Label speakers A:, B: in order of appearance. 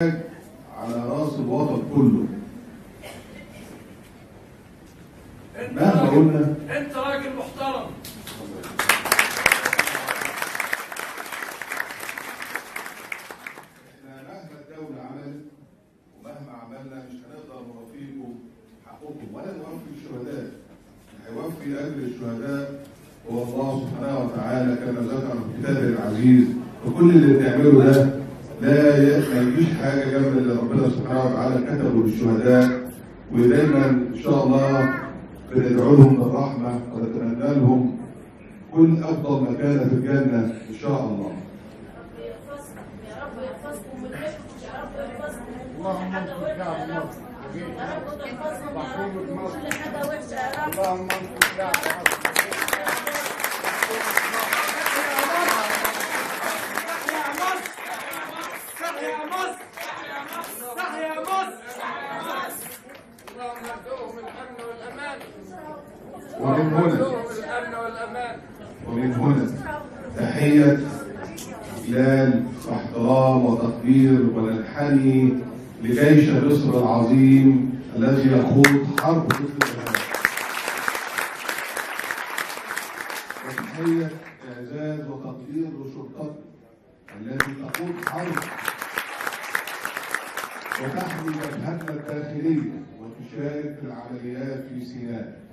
A: على راس الوطن كله
B: انت
A: مهما
B: راجل
A: قلنا
B: انت راجل محترم
A: احنا مهما الدولة عملت ومهما عملنا مش هنقدر نوفيكم حقكم ولا نوفي الشهداء اللي هيوفي اجر الشهداء هو الله سبحانه وتعالى كما ذكر في كتابه العزيز وكل اللي بنعمله ده لا ي- ما يجيش حاجه جنب اللي ربنا سبحانه وتعالى كتبه للشهداء ودايما ان شاء الله بندعو لهم بالرحمه ونتمنى لهم كل افضل مكانه في الجنه ان شاء الله
C: يا رب يحفظكم من غيركم يا رب يحفظكم
D: اللهم
C: حاجه
D: انصر
C: وحشه
D: يا
C: يا رب
D: الله.
C: يا رب تحفظهم يا رب من كل حاجه وحشه يا رب
D: اللهم انصر يا الله. اللهم ارزقهم الامن والامان
A: ومن هنا
D: ارزقهم الامن والامان
A: ومن هنا تحية إجلال واحترام وتقدير وننحني لجيش مصر العظيم الذي يخوض حرب ضد الإرهاب. وتحية إعزاز وتقدير لشرطتنا التي تخوض حرب وتحمي جبهتنا الداخلية وتشارك في العمليات في سيناء.